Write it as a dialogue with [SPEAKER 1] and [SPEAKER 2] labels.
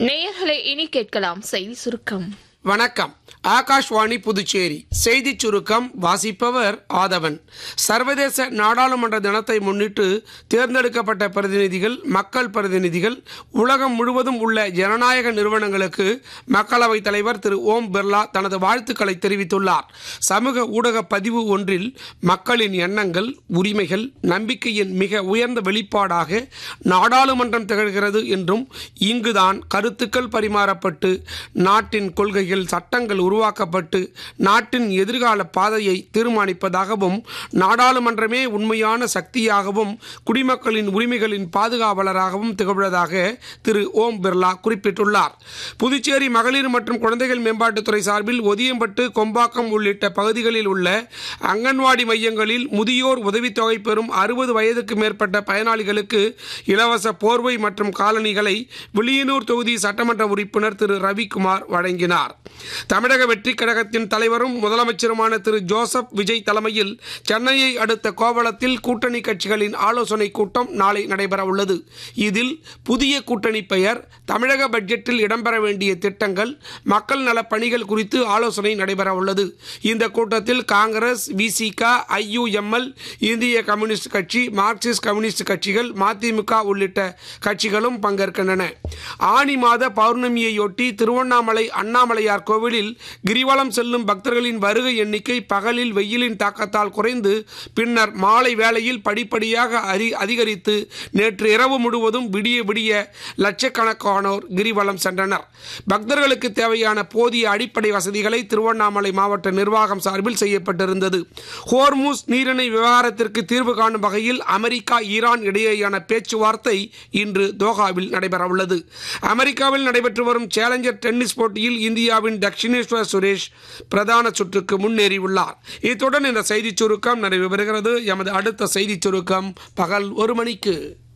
[SPEAKER 1] நேயர்களை இனி கேட்கலாம் செய்தி சுருக்கம்
[SPEAKER 2] வணக்கம் ஆகாஷ்வாணி புதுச்சேரி செய்திச் சுருக்கம் வாசிப்பவர் ஆதவன் சர்வதேச நாடாளுமன்ற தினத்தை முன்னிட்டு தேர்ந்தெடுக்கப்பட்ட பிரதிநிதிகள் மக்கள் பிரதிநிதிகள் உலகம் முழுவதும் உள்ள ஜனநாயக நிறுவனங்களுக்கு மக்களவைத் தலைவர் திரு ஓம் பிர்லா தனது வாழ்த்துக்களை தெரிவித்துள்ளார் சமூக ஊடக பதிவு ஒன்றில் மக்களின் எண்ணங்கள் உரிமைகள் நம்பிக்கையின் மிக உயர்ந்த வெளிப்பாடாக நாடாளுமன்றம் திகழ்கிறது என்றும் இங்குதான் கருத்துக்கள் பரிமாறப்பட்டு நாட்டின் கொள்கைகள் சட்டங்கள் உருவாக்கப்பட்டு நாட்டின் எதிர்கால பாதையை தீர்மானிப்பதாகவும் நாடாளுமன்றமே உண்மையான சக்தியாகவும் குடிமக்களின் உரிமைகளின் பாதுகாவலராகவும் திகழ்வதாக திரு ஓம் பிர்லா குறிப்பிட்டுள்ளார் புதுச்சேரி மகளிர் மற்றும் குழந்தைகள் மேம்பாட்டுத்துறை சார்பில் ஒதியம்பட்டு கொம்பாக்கம் உள்ளிட்ட பகுதிகளில் உள்ள அங்கன்வாடி மையங்களில் முதியோர் உதவித்தொகை பெறும் அறுபது வயதுக்கு மேற்பட்ட பயனாளிகளுக்கு இலவச போர்வை மற்றும் காலணிகளை வில்லியனூர் தொகுதி சட்டமன்ற உறுப்பினர் திரு ரவிக்குமார் வழங்கினார் தமிழக வெற்றி கழகத்தின் தலைவரும் முதலமைச்சருமான திரு ஜோசப் விஜய் தலைமையில் சென்னையை அடுத்த கோவளத்தில் கூட்டணி கட்சிகளின் ஆலோசனை கூட்டம் நாளை நடைபெற உள்ளது இதில் புதிய கூட்டணி பெயர் தமிழக பட்ஜெட்டில் இடம்பெற வேண்டிய திட்டங்கள் மக்கள் நல பணிகள் குறித்து ஆலோசனை நடைபெற உள்ளது இந்த கூட்டத்தில் காங்கிரஸ் விசிக ஐயுஎம்எல் இந்திய கம்யூனிஸ்ட் கட்சி மார்க்சிஸ்ட் கம்யூனிஸ்ட் கட்சிகள் மதிமுக உள்ளிட்ட கட்சிகளும் பங்கேற்கின்றன ஆனி மாத பௌர்ணமியையொட்டி திருவண்ணாமலை அண்ணாமலையார் கோவிலில் கிரிவலம் செல்லும் பக்தர்களின் வருகை எண்ணிக்கை பகலில் வெயிலின் தாக்கத்தால் குறைந்து பின்னர் மாலை வேளையில் படிப்படியாக அரி அதிகரித்து நேற்று இரவு முழுவதும் விடிய விடிய லட்சக்கணக்கானோர் கிரிவலம் சென்றனர் பக்தர்களுக்கு தேவையான போதிய அடிப்படை வசதிகளை திருவண்ணாமலை மாவட்ட நிர்வாகம் சார்பில் செய்யப்பட்டிருந்தது ஹோர்மூஸ் நீரிணை விவகாரத்திற்கு தீர்வு காணும் வகையில் அமெரிக்கா ஈரான் இடையேயான பேச்சுவார்த்தை இன்று தோஹாவில் நடைபெறவுள்ளது அமெரிக்காவில் நடைபெற்று வரும் சேலஞ்சர் டென்னிஸ் போட்டியில் இந்தியாவின் தக்ஷிணேஸ்வர் சுரேஷ் பிரதான சுற்றுக்கு முன்னேறியுள்ளார் இத்துடன் இந்த செய்திச் சுருக்கம் நிறைவு பெறுகிறது எமது அடுத்த செய்திச் சுருக்கம் பகல் ஒரு மணிக்கு